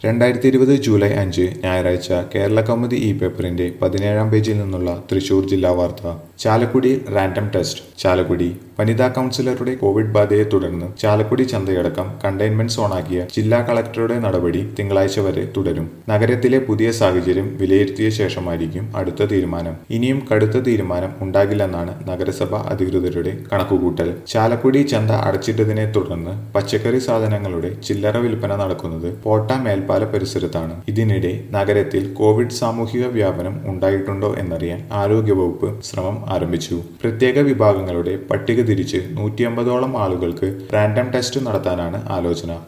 രണ്ടായിരത്തി ഇരുപത് ജൂലൈ അഞ്ച് ഞായറാഴ്ച കേരള കൗമുദി ഇ പേപ്പറിന്റെ പതിനേഴാം പേജിൽ നിന്നുള്ള തൃശൂർ ജില്ലാ വാർത്ത ചാലക്കുടി റാൻഡം ടെസ്റ്റ് ചാലക്കുടി വനിതാ കൗൺസിലറുടെ കോവിഡ് ബാധയെ തുടർന്ന് ചാലക്കുടി ചന്തയടക്കം കണ്ടെയ്ൻമെന്റ് സോണാക്കിയ ജില്ലാ കളക്ടറുടെ നടപടി തിങ്കളാഴ്ച വരെ തുടരും നഗരത്തിലെ പുതിയ സാഹചര്യം വിലയിരുത്തിയ ശേഷമായിരിക്കും അടുത്ത തീരുമാനം ഇനിയും കടുത്ത തീരുമാനം ഉണ്ടാകില്ലെന്നാണ് നഗരസഭ അധികൃതരുടെ കണക്കുകൂട്ടൽ ചാലക്കുടി ചന്ത അടച്ചിട്ടതിനെ തുടർന്ന് പച്ചക്കറി സാധനങ്ങളുടെ ചില്ലറ വിൽപ്പന നടക്കുന്നത് പോട്ട മേൽപ്പാല പരിസരത്താണ് ഇതിനിടെ നഗരത്തിൽ കോവിഡ് സാമൂഹിക വ്യാപനം ഉണ്ടായിട്ടുണ്ടോ എന്നറിയാൻ ആരോഗ്യവകുപ്പ് ശ്രമം ആരംഭിച്ചു പ്രത്യേക വിഭാഗങ്ങളുടെ പട്ടിക തിരിച്ച് നൂറ്റി അമ്പതോളം ആളുകൾക്ക് റാൻഡം ടെസ്റ്റ് നടത്താനാണ് ആലോചന